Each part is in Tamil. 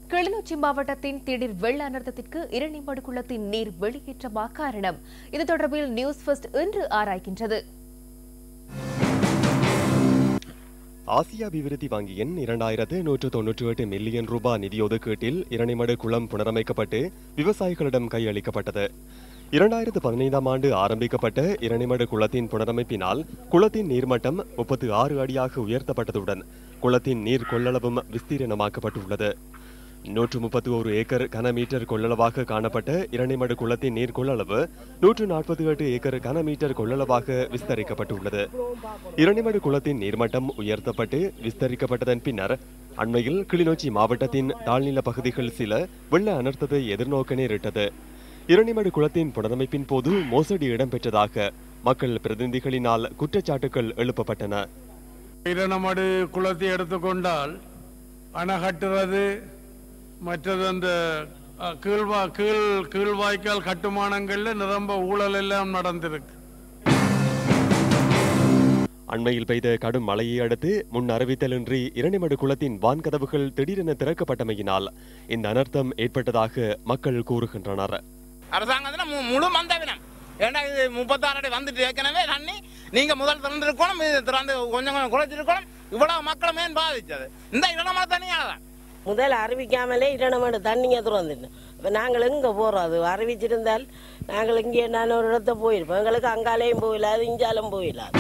கிளிநொச்சி மாவட்டத்தின் திடீர் வெள்ள அனர்த்தத்திற்கு இரணிமடு குளத்தின் நீர் வெளியேற்றமா காரணம் இது தொடர்பில் நியூஸ் ஃபர்ஸ்ட் இன்று ஆராய்கின்றது ஆசிய அபிவிருத்தி வங்கியின் இரண்டாயிரத்து நூற்று தொன்னூற்றி எட்டு மில்லியன் ரூபாய் நிதி ஒதுக்கீட்டில் இரணிமடு குளம் புனரமைக்கப்பட்டு விவசாயிகளிடம் கையளிக்கப்பட்டது இரண்டாயிரத்து பதினைந்தாம் ஆண்டு ஆரம்பிக்கப்பட்ட இரணிமடு குளத்தின் புனரமைப்பினால் குளத்தின் நீர்மட்டம் முப்பத்து ஆறு அடியாக உயர்த்தப்பட்டதுடன் குளத்தின் நீர் கொள்ளளவும் விஸ்தீரணமாக்கப்பட்டுள்ளது நூற்று முப்பத்தி ஒரு ஏக்கர் கன மீட்டர் கொள்ளளவாக காணப்பட்ட இரணிமடு குளத்தின் நீர் கொள்ளளவு நூற்று நாற்பத்தி எட்டு ஏக்கர் கன மீட்டர் கொள்ளளவாக விஸ்தரிக்கப்பட்டுள்ளது இரணிமடு குளத்தின் நீர்மட்டம் உயர்த்தப்பட்டு விஸ்தரிக்கப்பட்டதன் பின்னர் அண்மையில் கிளிநொச்சி மாவட்டத்தின் தாழ்நில பகுதிகள் சில வெள்ள அனர்த்தத்தை எதிர்நோக்க நேரிட்டது இரணிமடு குளத்தின் புனரமைப்பின் போது மோசடி இடம்பெற்றதாக மக்கள் பிரதிநிதிகளினால் குற்றச்சாட்டுகள் எழுப்பப்பட்டன இரணமடு குளத்தை எடுத்துக்கொண்டால் அணை கட்டுறது மற்றது அந்த அஹ், கீழ்வா கீழ் கீழ்வாய்க்கால் கட்டுமானங்கள்ல நிரம்ப ஊழல் எல்லாம் நடந்திருக்கு அண்மையில் பெய்த கடும் மழையை அடுத்து முன் அறிவித்தலின்றி இரணிமடு குளத்தின் வான்கதவுகள் திடீரென திறக்கப்பட்டமையினால் இந்த அனர்த்தம் ஏற்பட்டதாக மக்கள் கூறுகின்றனர் அரசாங்கத்துல மு- முழு மந்தவினம் ஏன்டா இது முப்பத்தாறு அடி வந்துட்டு ஏற்கனவே தண்ணி நீங்க முதல் திறந்திருக்கணும் இது திறந்து கொஞ்சம் கொஞ்சம் குறைச்சிருக்கணும் இவ்வளவு மக்களை மேன் பாதிச்சது இந்த இடமா தனியாதான் முதல் அறிவிக்காமலே இரணமடு தண்ணிங்க திறந்துட்டு இப்போ நாங்கள் எங்கே போகிறோம் அது அறிவிச்சிருந்தால் நாங்கள் இங்கே நான் ஒரு இடத்த போயிருப்போம் எங்களுக்கு அங்காலேயும் போயிடாது இஞ்சாலும் போயிடாது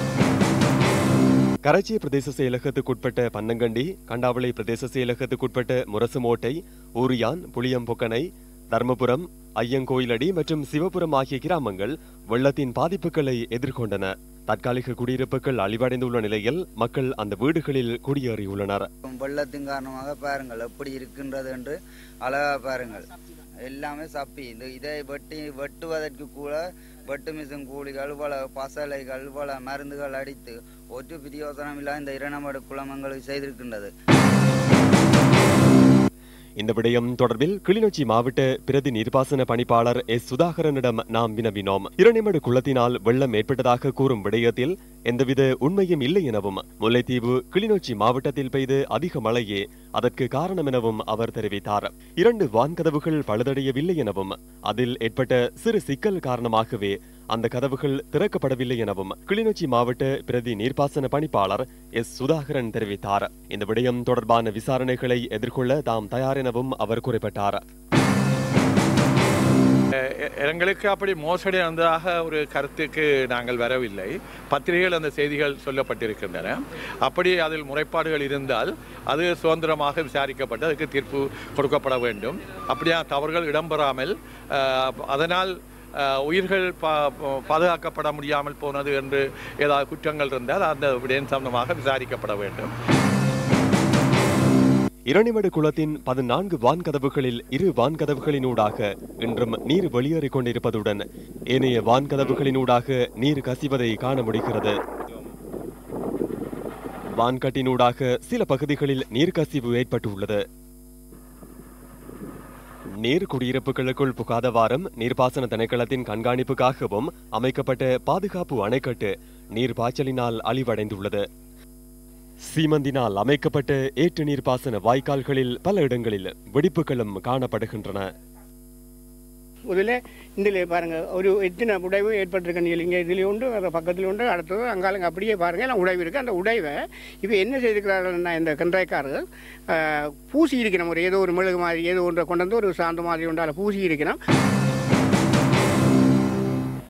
கரைச்சி பிரதேச செயலகத்துக்குட்பட்ட பன்னங்கண்டி கண்டாவளை பிரதேச செயலகத்துக்குட்பட்ட முரசுமோட்டை ஊரியான் புளியம்பொக்கனை தர்மபுரம் ஐயங்கோயிலடி மற்றும் சிவபுரம் ஆகிய கிராமங்கள் வெள்ளத்தின் பாதிப்புகளை எதிர்கொண்டன தற்காலிக குடியிருப்புகள் அழிவடைந்துள்ள நிலையில் மக்கள் அந்த வீடுகளில் குடியேறியுள்ளனர் வெள்ளத்தின் காரணமாக பாருங்கள் எப்படி இருக்கின்றது என்று அழகா பாருங்கள் எல்லாமே சப்பி இந்த இதை வெட்டி வெட்டுவதற்கு கூட வெட்டு மிஷின் கூலிகள் பல பசலைகள் பல மருந்துகள் அடித்து ஒரு பிரயோசனம் இல்லாத இந்த இரணமடு குளமங்களுக்கு செய்திருக்கின்றது இந்த விடயம் தொடர்பில் கிளிநொச்சி மாவட்ட பிரதி நீர்ப்பாசன பணிப்பாளர் எஸ் சுதாகரனிடம் நாம் வினவினோம் இரணிமடு குளத்தினால் வெள்ளம் ஏற்பட்டதாக கூறும் விடயத்தில் எந்தவித உண்மையும் இல்லை எனவும் முல்லைத்தீவு கிளிநொச்சி மாவட்டத்தில் பெய்த அதிக மழையே அதற்கு காரணம் எனவும் அவர் தெரிவித்தார் இரண்டு வான்கதவுகள் பழுதடையவில்லை எனவும் அதில் ஏற்பட்ட சிறு சிக்கல் காரணமாகவே அந்த கதவுகள் திறக்கப்படவில்லை எனவும் கிளிநொச்சி மாவட்ட பிரதி நீர்ப்பாசன பணிப்பாளர் எஸ் சுதாகரன் தெரிவித்தார் இந்த விடயம் தொடர்பான விசாரணைகளை எதிர்கொள்ள தாம் தயார் எனவும் அவர் குறிப்பிட்டார் எ- எங்களுக்கு அப்படி மோசடி நடந்ததாக ஒரு கருத்துக்கு நாங்கள் வரவில்லை பத்திரிகைகள் அந்த செய்திகள் சொல்லப்பட்டிருக்கின்றன அப்படி அதில் முறைப்பாடுகள் இருந்தால் அது சுதந்திரமாக விசாரிக்கப்பட்டு அதுக்கு தீர்ப்பு கொடுக்கப்பட வேண்டும் அப்படியா தவறுகள் இடம்பெறாமல் அஹ், அதனால் அஹ், உயிர்கள் பா பாதுகாக்கப்பட முடியாமல் போனது என்று ஏதாவது குற்றங்கள் இருந்தால் அந்த விடயம் சம்பந்தமாக விசாரிக்கப்பட வேண்டும் இரணிமடு குளத்தின் பதினான்கு வான்கதவுகளில் இரு வான்கதவுகளினூடாக இன்றும் நீர் வெளியேறிக் கொண்டிருப்பதுடன் ஏனைய வான்கதவுகளினூடாக நீர் கசிவதை காண முடிகிறது வான்கட்டினூடாக சில பகுதிகளில் நீர் கசிவு ஏற்பட்டுள்ளது நீர் குடியிருப்புகளுக்குள் புகாத வாரம் நீர்ப்பாசன திணைக்களத்தின் கண்காணிப்புக்காகவும் அமைக்கப்பட்ட பாதுகாப்பு அணைக்கட்டு நீர் பாய்ச்சலினால் அழிவடைந்துள்ளது சீமந்தினால் அமைக்கப்பட்ட ஏற்று நீர்ப்பாசன வாய்க்கால்களில் பல இடங்களில் வெடிப்புகளும் காணப்படுகின்றன முதல்ல இதில் பாருங்க ஒரு எத்தனை உடைவு ஏற்பட்டிருக்கு நீங்கள் இங்கே இதில் உண்டு அது பக்கத்தில் உண்டு அடுத்தது அங்காலங்க அப்படியே பாருங்க எல்லாம் உடைவு இருக்குது அந்த உடைவை இப்போ என்ன செய்திருக்கிறார்கள்னா இந்த கன்றாய்க்காரர்கள் ஆஹ், பூசி இருக்கணும் ஒரு ஏதோ ஒரு மெழுகு மாதிரி ஏதோ ஒன்றை கொண்டு வந்து ஒரு சாந்த மாதிரி உண்டால பூசி இருக்கணும்